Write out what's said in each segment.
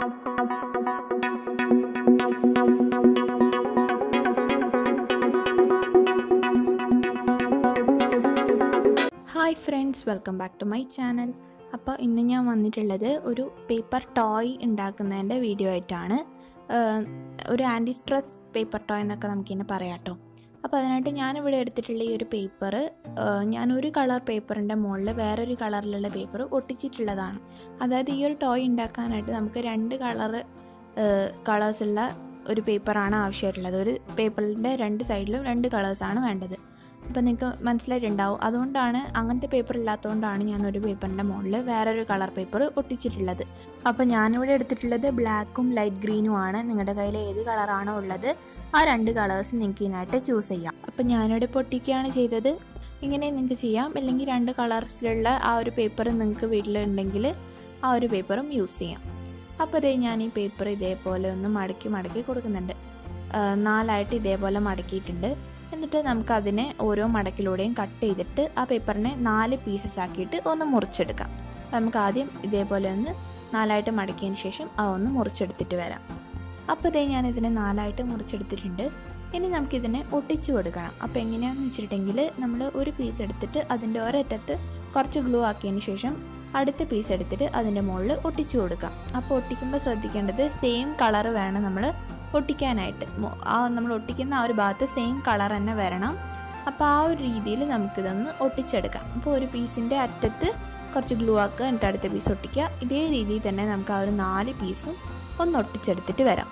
hi friends welcome back to my channel അപ്പോൾ ഇന്ന് ഞാൻ വന്നിട്ടുള്ളത് ഒരു പേപ്പർ ടോയ് ഉണ്ടാക്കുന്നതിൻ്റെ വീഡിയോ ആയിട്ടാണ് ആഹ് ഒരു ആൻറ്റി സ്ട്രെസ് പേപ്പർ ടോയ് എന്നൊക്കെ നമുക്കിങ്ങനെ പറയാം കേട്ടോ അപ്പോൾ അതിനായിട്ട് ഞാനിവിടെ എടുത്തിട്ടുള്ള ഈ ഒരു പേപ്പർ ഞാൻ ഒരു കളർ പേപ്പറിൻ്റെ മുകളിൽ വേറൊരു കളറിലുള്ള പേപ്പർ ഒട്ടിച്ചിട്ടുള്ളതാണ് അതായത് ഈ ഒരു ടോയ് ഉണ്ടാക്കാനായിട്ട് നമുക്ക് രണ്ട് കളറ് കളേഴ്സുള്ള ഒരു പേപ്പറാണ് ആവശ്യമായിട്ടുള്ളത് ഒരു പേപ്പറിൻ്റെ രണ്ട് സൈഡിലും രണ്ട് കളേഴ്സാണ് വേണ്ടത് അപ്പോൾ നിങ്ങൾക്ക് മനസ്സിലായിട്ടുണ്ടാവും അതുകൊണ്ടാണ് അങ്ങനത്തെ പേപ്പർ ഇല്ലാത്തതുകൊണ്ടാണ് ഞാൻ ഒരു പേപ്പറിൻ്റെ മുകളിൽ വേറൊരു കളർ പേപ്പർ ഒട്ടിച്ചിട്ടുള്ളത് അപ്പോൾ ഞാനിവിടെ എടുത്തിട്ടുള്ളത് ബ്ലാക്കും ലൈറ്റ് ഗ്രീനും ആണ് നിങ്ങളുടെ കയ്യിൽ ഏത് കളറാണോ ഉള്ളത് ആ രണ്ട് കളേഴ്സ് നിങ്ങൾക്ക് ഇതിനായിട്ട് ചൂസ് ചെയ്യാം അപ്പോൾ ഞാനിവിടെ പൊട്ടിക്കുകയാണ് ചെയ്തത് ഇങ്ങനെ നിങ്ങൾക്ക് ചെയ്യാം അല്ലെങ്കിൽ രണ്ട് കളേഴ്സിലുള്ള ആ ഒരു പേപ്പർ നിങ്ങൾക്ക് വീട്ടിലുണ്ടെങ്കിൽ ആ ഒരു പേപ്പറും യൂസ് ചെയ്യാം അപ്പോൾ ഇതേ ഞാൻ ഈ പേപ്പർ ഇതേപോലെ ഒന്ന് മടക്കി മടക്കി കൊടുക്കുന്നുണ്ട് ആ, നാലായിട്ട് ഇതേപോലെ മടക്കിയിട്ടുണ്ട് എന്നിട്ട് നമുക്കതിനെ ഓരോ മടക്കിലൂടെയും കട്ട് ചെയ്തിട്ട് ആ പേപ്പറിനെ നാല് പീസസ് ആക്കിയിട്ട് ഒന്ന് മുറിച്ചെടുക്കാം നമുക്ക് ആദ്യം ഇതേപോലെ ഒന്ന് നാലായിട്ട് മടക്കിയതിന് ശേഷം ആ ഒന്ന് മുറിച്ചെടുത്തിട്ട് വരാം അപ്പോൾ ഇതേ ഞാൻ ഇതിനെ നാലായിട്ട് മുറിച്ചെടുത്തിട്ടുണ്ട് ഇനി നമുക്കിതിനെ ഒട്ടിച്ചു കൊടുക്കണം അപ്പോൾ എങ്ങനെയാണെന്ന് വെച്ചിട്ടുണ്ടെങ്കിൽ നമ്മൾ ഒരു പീസ് എടുത്തിട്ട് അതിൻ്റെ ഒരറ്റത്ത് കുറച്ച് ഗ്ലൂ ആക്കിയതിന് ശേഷം അടുത്ത പീസ് എടുത്തിട്ട് അതിൻ്റെ മുകളിൽ ഒട്ടിച്ചു കൊടുക്കാം അപ്പോൾ ഒട്ടിക്കുമ്പോൾ ശ്രദ്ധിക്കേണ്ടത് സെയിം കളർ വേണം നമ്മൾ ഒട്ടിക്കാനായിട്ട് മൊ- ആ നമ്മൾ ഒട്ടിക്കുന്ന ആ ഒരു ഭാഗത്ത് സെയിം കളർ തന്നെ വരണം അപ്പോൾ ആ ഒരു രീതിയിൽ നമുക്കിതൊന്ന് ഒട്ടിച്ചെടുക്കാം അപ്പോൾ ഒരു പീസിൻ്റെ അറ്റത്ത് കുറച്ച് ഗ്ലൂ ആക്കുക എന്നിട്ട് അടുത്ത പീസ് ഒട്ടിക്കുക ഇതേ രീതിയിൽ തന്നെ നമുക്ക് ആ ഒരു നാല് പീസും ഒന്ന് ഒട്ടിച്ചെടുത്തിട്ട് വരാം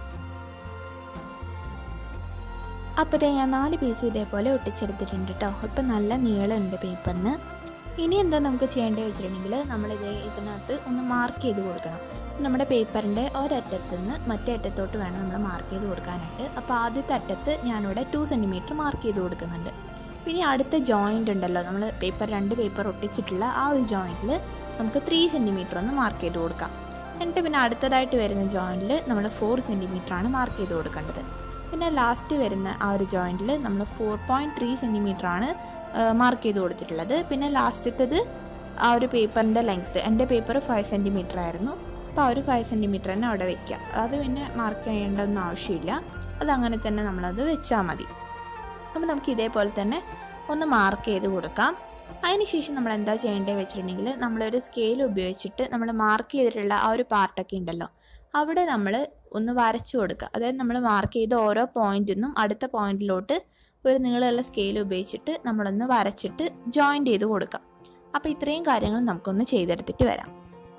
അപ്പോൾ ദേ ഞാൻ നാല് പീസും ഇതേപോലെ ഒട്ടിച്ചെടുത്തിട്ടുണ്ട് കേട്ടോ ഇപ്പം നല്ല നീളമുണ്ട് പേപ്പറിന് ഇനി എന്താ നമുക്ക് ചെയ്യേണ്ടത് വെച്ചിട്ടുണ്ടെങ്കിൽ നമ്മളിത് ഇതിനകത്ത് ഒന്ന് മാർക്ക് ചെയ്ത് കൊടുക്കണം നമ്മുടെ പേപ്പറിൻ്റെ ഒരറ്റത്ത് നിന്ന് മറ്റേ അറ്റത്തോട്ട് വേണം നമ്മൾ മാർക്ക് ചെയ്ത് കൊടുക്കാനായിട്ട് അപ്പോൾ ആദ്യത്തെ അറ്റത്ത് ഞാനിവിടെ ടു സെൻറ്റിമീറ്റർ മാർക്ക് ചെയ്ത് കൊടുക്കുന്നുണ്ട് പിന്നെ അടുത്ത ജോയിൻ്റ് ഉണ്ടല്ലോ നമ്മൾ പേപ്പർ രണ്ട് പേപ്പർ ഒട്ടിച്ചിട്ടുള്ള ആ ഒരു ജോയിൻറ്റിൽ നമുക്ക് ത്രീ സെൻറ്റിമീറ്റർ ഒന്ന് മാർക്ക് ചെയ്ത് കൊടുക്കാം എന്നിട്ട് പിന്നെ അടുത്തതായിട്ട് വരുന്ന ജോയിൻറ്റിൽ നമ്മൾ ഫോർ ആണ് മാർക്ക് ചെയ്ത് കൊടുക്കേണ്ടത് പിന്നെ ലാസ്റ്റ് വരുന്ന ആ ഒരു ജോയിൻറ്റിൽ നമ്മൾ ഫോർ പോയിൻറ്റ് ത്രീ ആണ് മാർക്ക് ചെയ്ത് കൊടുത്തിട്ടുള്ളത് പിന്നെ ലാസ്റ്റത്തേത് ആ ഒരു പേപ്പറിൻ്റെ ലെങ്ത്ത് എൻ്റെ പേപ്പർ ഫൈവ് സെൻറ്റിമീറ്റർ ആയിരുന്നു അപ്പോൾ ആ ഒരു ഫൈവ് സെൻറ്റിമീറ്റർ തന്നെ അവിടെ വെക്കുക അത് പിന്നെ മാർക്ക് ചെയ്യേണ്ടതൊന്നും ആവശ്യമില്ല അതങ്ങനെ തന്നെ നമ്മളത് വെച്ചാൽ മതി അപ്പോൾ നമുക്ക് ഇതേപോലെ തന്നെ ഒന്ന് മാർക്ക് ചെയ്ത് കൊടുക്കാം അതിനുശേഷം നമ്മൾ എന്താ ചെയ്യേണ്ടത് വെച്ചിട്ടുണ്ടെങ്കിൽ നമ്മളൊരു സ്കെയിൽ ഉപയോഗിച്ചിട്ട് നമ്മൾ മാർക്ക് ചെയ്തിട്ടുള്ള ആ ഒരു പാർട്ടൊക്കെ ഉണ്ടല്ലോ അവിടെ നമ്മൾ ഒന്ന് വരച്ചു കൊടുക്കുക അതായത് നമ്മൾ മാർക്ക് ചെയ്ത ഓരോ പോയിന്റിൽ നിന്നും അടുത്ത പോയിന്റിലോട്ട് ഒരു നീളമുള്ള സ്കെയിൽ ഉപയോഗിച്ചിട്ട് നമ്മളൊന്ന് വരച്ചിട്ട് ജോയിൻ്റ് ചെയ്ത് കൊടുക്കാം അപ്പോൾ ഇത്രയും കാര്യങ്ങൾ നമുക്കൊന്ന് ചെയ്തെടുത്തിട്ട് വരാം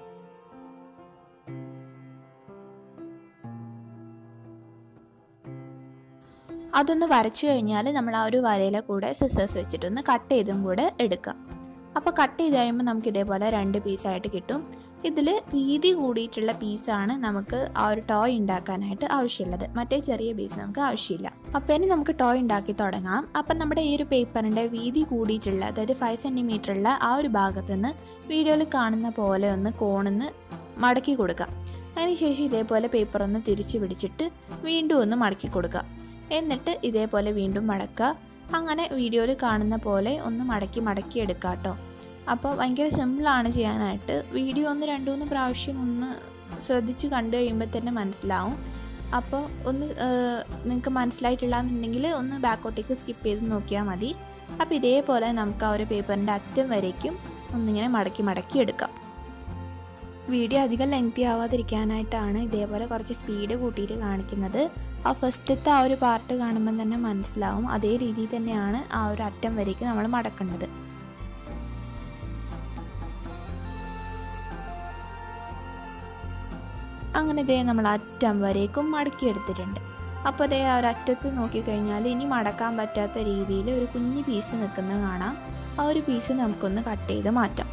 അതൊന്ന് വരച്ചു കഴിഞ്ഞാൽ നമ്മൾ ആ ഒരു വരയിലെ കൂടെ സിസേഴ്സ് വെച്ചിട്ടൊന്ന് കട്ട് ചെയ്തും കൂടെ എടുക്കാം അപ്പോൾ കട്ട് ചെയ്ത് കഴിയുമ്പോൾ നമുക്ക് ഇതേപോലെ രണ്ട് പീസായിട്ട് കിട്ടും ഇതിൽ വീതി കൂടിയിട്ടുള്ള പീസാണ് നമുക്ക് ആ ഒരു ടോയ് ഉണ്ടാക്കാനായിട്ട് ആവശ്യമുള്ളത് മറ്റേ ചെറിയ പീസ് നമുക്ക് ആവശ്യമില്ല അപ്പോൾ ഇനി നമുക്ക് ടോയ് ഉണ്ടാക്കി തുടങ്ങാം അപ്പം നമ്മുടെ ഈ ഒരു പേപ്പറിൻ്റെ വീതി കൂടിയിട്ടുള്ള അതായത് ഫൈവ് സെൻറ്റിമീറ്റർ ഉള്ള ആ ഒരു ഭാഗത്ത് നിന്ന് വീഡിയോയിൽ കാണുന്ന പോലെ ഒന്ന് കോണിന്ന് മടക്കി കൊടുക്കാം അതിനുശേഷം ഇതേപോലെ പേപ്പർ ഒന്ന് തിരിച്ച് പിടിച്ചിട്ട് വീണ്ടും ഒന്ന് മടക്കി കൊടുക്കുക എന്നിട്ട് ഇതേപോലെ വീണ്ടും മടക്കുക അങ്ങനെ വീഡിയോയിൽ കാണുന്ന പോലെ ഒന്ന് മടക്കി മടക്കി എടുക്കുക കേട്ടോ അപ്പോൾ ഭയങ്കര സിമ്പിളാണ് ചെയ്യാനായിട്ട് വീഡിയോ ഒന്ന് രണ്ട് മൂന്ന് പ്രാവശ്യം ഒന്ന് ശ്രദ്ധിച്ച് കണ്ടു കഴിയുമ്പോൾ തന്നെ മനസ്സിലാവും അപ്പോൾ ഒന്ന് നിങ്ങൾക്ക് മനസ്സിലായിട്ടില്ല എന്നുണ്ടെങ്കിൽ ഒന്ന് ബാക്കോട്ടേക്ക് സ്കിപ്പ് ചെയ്ത് നോക്കിയാൽ മതി അപ്പോൾ ഇതേപോലെ നമുക്ക് ആ ഒരു പേപ്പറിൻ്റെ അറ്റം വരേക്കും ഒന്നിങ്ങനെ മടക്കി മടക്കി എടുക്കാം വീഡിയോ അധികം ലെങ്തി ആവാതിരിക്കാനായിട്ടാണ് ഇതേപോലെ കുറച്ച് സ്പീഡ് കൂട്ടിയിട്ട് കാണിക്കുന്നത് ആ ഫസ്റ്റത്തെ ആ ഒരു പാർട്ട് കാണുമ്പോൾ തന്നെ മനസ്സിലാവും അതേ രീതിയിൽ തന്നെയാണ് ആ ഒരു അറ്റം വരേക്ക് നമ്മൾ മടക്കേണ്ടത് അങ്ങനെ ഇതേ നമ്മൾ അറ്റം വരേക്കും മടക്കിയെടുത്തിട്ടുണ്ട് അപ്പോൾ അതേ ആ ഒരു അറ്റത്ത് നോക്കിക്കഴിഞ്ഞാൽ ഇനി മടക്കാൻ പറ്റാത്ത രീതിയിൽ ഒരു കുഞ്ഞു പീസ് നിൽക്കുന്നത് കാണാം ആ ഒരു പീസ് നമുക്കൊന്ന് കട്ട് ചെയ്ത് മാറ്റാം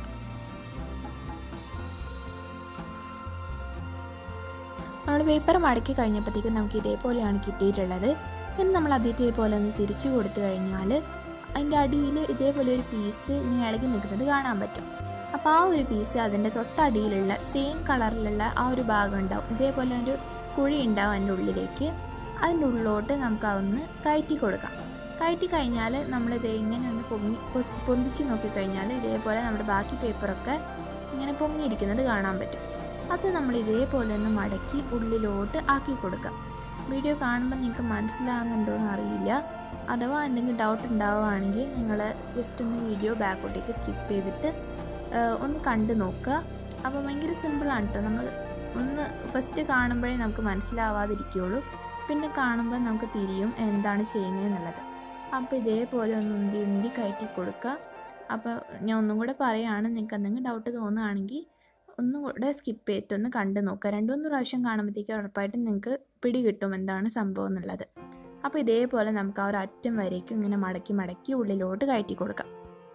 നമ്മൾ പേപ്പർ മടക്കി കഴിഞ്ഞപ്പോഴത്തേക്കും നമുക്ക് ഇതേപോലെയാണ് കിട്ടിയിട്ടുള്ളത് ഇനി നമ്മൾ അത് ഇതേപോലെ ഒന്ന് തിരിച്ചു കൊടുത്തു കഴിഞ്ഞാൽ അതിൻ്റെ അടിയിൽ ഇതേപോലെ ഒരു പീസ് ഇങ്ങനെ ഇളകി നിൽക്കുന്നത് കാണാൻ പറ്റും അപ്പോൾ ആ ഒരു പീസ് അതിൻ്റെ തൊട്ടടിയിലുള്ള സെയിം കളറിലുള്ള ആ ഒരു ഭാഗം ഉണ്ടാവും ഇതേപോലെ ഒരു കുഴി ഉണ്ടാവും അതിൻ്റെ ഉള്ളിലേക്ക് അതിൻ്റെ ഉള്ളിലോട്ട് നമുക്ക് അതൊന്ന് കയറ്റി കൊടുക്കാം കയറ്റി കഴിഞ്ഞാൽ നമ്മളിത് ഇങ്ങനെ ഒന്ന് പൊങ്ങി പൊ- പൊന്തിച്ച് നോക്കിക്കഴിഞ്ഞാൽ ഇതേപോലെ നമ്മുടെ ബാക്കി പേപ്പറൊക്കെ ഇങ്ങനെ പൊങ്ങിയിരിക്കുന്നത് കാണാൻ പറ്റും അത് നമ്മൾ ഇതേപോലെ ഒന്ന് മടക്കി ഉള്ളിലോട്ട് ആക്കി കൊടുക്കാം വീഡിയോ കാണുമ്പോൾ നിങ്ങൾക്ക് മനസ്സിലാകുന്നുണ്ടോ എന്ന് അറിയില്ല അഥവാ എന്തെങ്കിലും ഡൗട്ട് ഉണ്ടാവുകയാണെങ്കിൽ നിങ്ങൾ ജസ്റ്റ് ഒന്ന് വീഡിയോ ബാക്കോട്ടേക്ക് സ്കിപ്പ് ചെയ്തിട്ട് ഒന്ന് കണ്ടു നോക്കുക അപ്പോൾ ഭയങ്കര സിമ്പിളാണ് കേട്ടോ നമ്മൾ ഒന്ന് ഫസ്റ്റ് കാണുമ്പോഴേ നമുക്ക് മനസ്സിലാവാതിരിക്കുകയുള്ളൂ പിന്നെ കാണുമ്പോൾ നമുക്ക് തിരിയും എന്താണ് ചെയ്യുന്നതെന്നുള്ളത് അപ്പോൾ ഇതേപോലെ ഒന്ന് ഉന്തി ഉന്തി കയറ്റി കൊടുക്കുക അപ്പോൾ ഞാൻ ഒന്നും കൂടെ പറയുകയാണ് നിങ്ങൾക്ക് എന്തെങ്കിലും ഡൗട്ട് തോന്നുകയാണെങ്കിൽ ഒന്നും കൂടെ സ്കിപ്പ് ചെയ്തിട്ടൊന്ന് കണ്ടു നോക്കുക രണ്ട് മൂന്ന് പ്രാവശ്യം കാണുമ്പോഴത്തേക്ക് ഉറപ്പായിട്ടും നിങ്ങൾക്ക് പിടി കിട്ടും എന്താണ് സംഭവം എന്നുള്ളത് അപ്പോൾ ഇതേപോലെ നമുക്ക് ആ ഒരു അറ്റം വരേക്കും ഇങ്ങനെ മടക്കി മടക്കി ഉള്ളിലോട്ട് കയറ്റി കൊടുക്കാം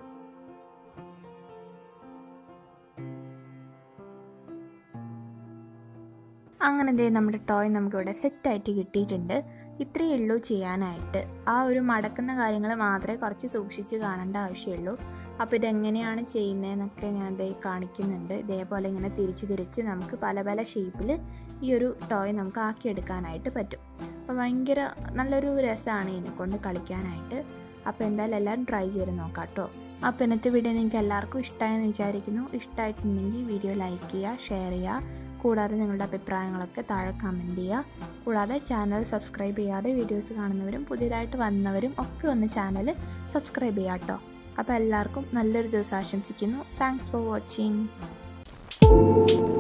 അങ്ങനെ ദേ നമ്മുടെ ടോയ് നമുക്കിവിടെ സെറ്റായിട്ട് കിട്ടിയിട്ടുണ്ട് ഇത്രയേ ഉള്ളൂ ചെയ്യാനായിട്ട് ആ ഒരു മടക്കുന്ന കാര്യങ്ങൾ മാത്രമേ കുറച്ച് സൂക്ഷിച്ച് കാണേണ്ട ആവശ്യമുള്ളൂ അപ്പോൾ ഇതെങ്ങനെയാണ് ചെയ്യുന്നതെന്നൊക്കെ ഞാൻ ദേ കാണിക്കുന്നുണ്ട് ഇതേപോലെ ഇങ്ങനെ തിരിച്ച് തിരിച്ച് നമുക്ക് പല പല ഷേപ്പിൽ ഈ ഒരു ടോയ് നമുക്ക് ആക്കിയെടുക്കാനായിട്ട് പറ്റും അപ്പോൾ ഭയങ്കര നല്ലൊരു രസമാണ് ഇതിനെ കൊണ്ട് കളിക്കാനായിട്ട് അപ്പോൾ എന്തായാലും എല്ലാവരും ട്രൈ ചെയ്ത് നോക്കാം കേട്ടോ അപ്പോൾ ഇന്നത്തെ വീഡിയോ നിങ്ങൾക്ക് എല്ലാവർക്കും ഇഷ്ടമായെന്ന് വിചാരിക്കുന്നു ഇഷ്ടമായിട്ടുണ്ടെങ്കിൽ വീഡിയോ ലൈക്ക് ചെയ്യുക ഷെയർ ചെയ്യുക കൂടാതെ നിങ്ങളുടെ അഭിപ്രായങ്ങളൊക്കെ താഴെ കമൻറ്റ് ചെയ്യുക കൂടാതെ ചാനൽ സബ്സ്ക്രൈബ് ചെയ്യാതെ വീഡിയോസ് കാണുന്നവരും പുതിയതായിട്ട് വന്നവരും ഒക്കെ ഒന്ന് ചാനൽ സബ്സ്ക്രൈബ് ചെയ്യാം കേട്ടോ അപ്പോൾ എല്ലാവർക്കും നല്ലൊരു ദിവസം ആശംസിക്കുന്നു താങ്ക്സ് ഫോർ വാച്ചിങ്